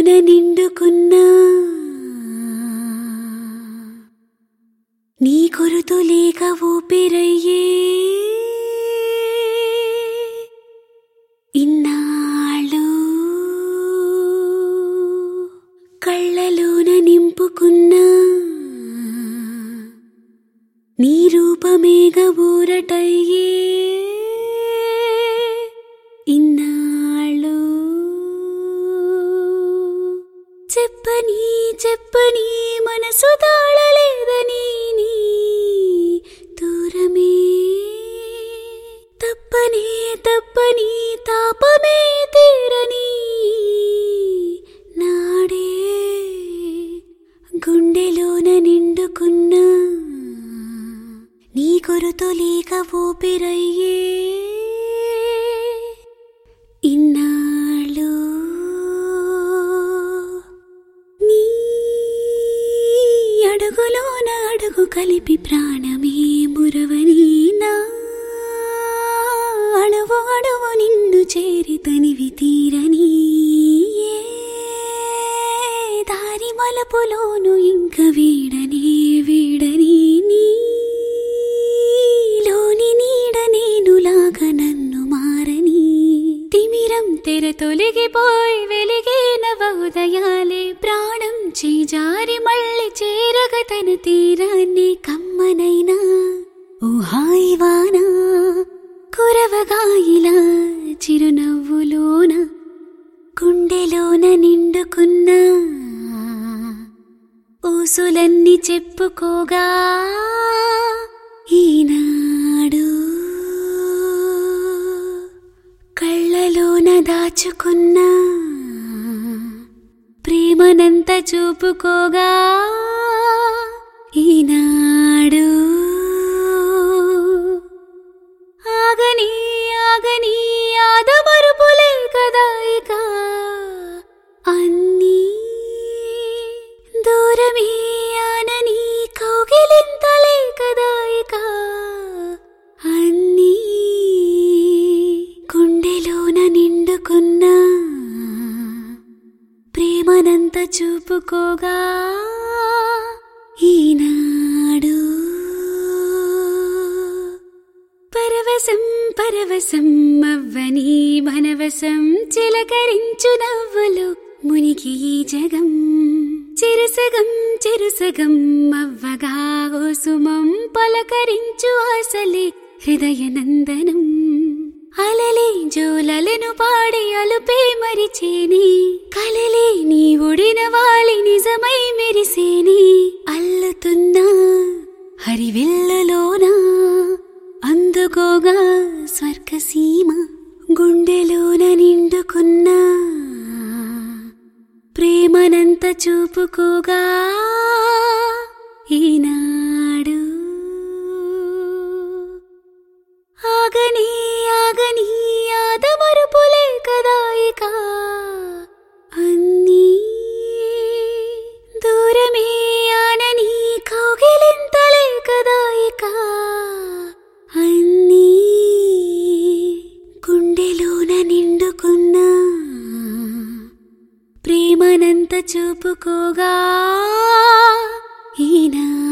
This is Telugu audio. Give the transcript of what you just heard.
కళ్ళలోన నిండుకున్నా నీ కొరుతు లేక ఊపిరయ్యే ఇన్నాళ్ళు కళ్ళలోన నింపుకున్నా నీ రూపమేగ ఊరటయ్యే ఇన్నాళ్ళు చెప్పని చెప్పని మనసు తాళలేదని నీ దూరమే తప్పని తప్పని తాపమే తీరని నాడే గుండెలోన నిండుకున్నా నీ కొరుతో లేక ఊపిరయ్యే ఇన్నాళ్ళు నీ అడుగులోన అడుగు కలిపి ప్రాణమే మురవని నా అడువు అడువు నిన్ను చేరి తనివి తీరని ఏ దారి మలపులోను ఇంక వీడని వీడని నీలోని నీడ నేనులాగా నన్ను మారని తిమిరం తెర తొలగిపోయి వెలిగే నవోదయాలే ప్రాణం చేజారి మళ్ళీ చేరగ తన తీరాన్ని కమ్మనైనా ఓ హాయి వానా కురవగాయిలా చిరునవ్వులోన గుండెలోన నిండుకున్నా ఊసులన్నీ చెప్పుకోగా ఈనాడు కళ్ళలోన దాచుకున్నా ప్రేమనంత చూపుకోగా ఈనాడు ఆగని ఆగని ఆదమరుపులే కదా ఇక అన్నీ దూరమే ఆనని కౌగిలింతలే కదా ఇక అన్నీ గుండెలోన నిండుకున్నా ప్రేమనంత చూపుకోగా ఈనాడు పరవశం పరవశం అవ్వని మనవశం చిలకరించు నవ్వులు మునికి ఈ జగం చిరుసగం చిరుసగం అవ్వగా ఓ సుమం పలకరించు ఆసలే హృదయ నందనం అలలే జోలలను పాడి అలుపే మరిచేని కలలే నీ ఒడిన వాలి నిజమై మెరిసేని అల్లుతున్నా హరివిల్లులోనా అందుకోగా స్వర్గసీమ గుండెలోన నిండుకున్నా ప్రేమనంత చూపుకోగా ఈనాడు ఆగని ఆగని ఆదమరుపులే కదా ఇక అన్నీ దూరమే ఆనని కౌగిలింతలే కదా ఇక అన్నీ గుండెలోన నిండుకున్నా ప్రేమనంత చూపుకోగా ఈనా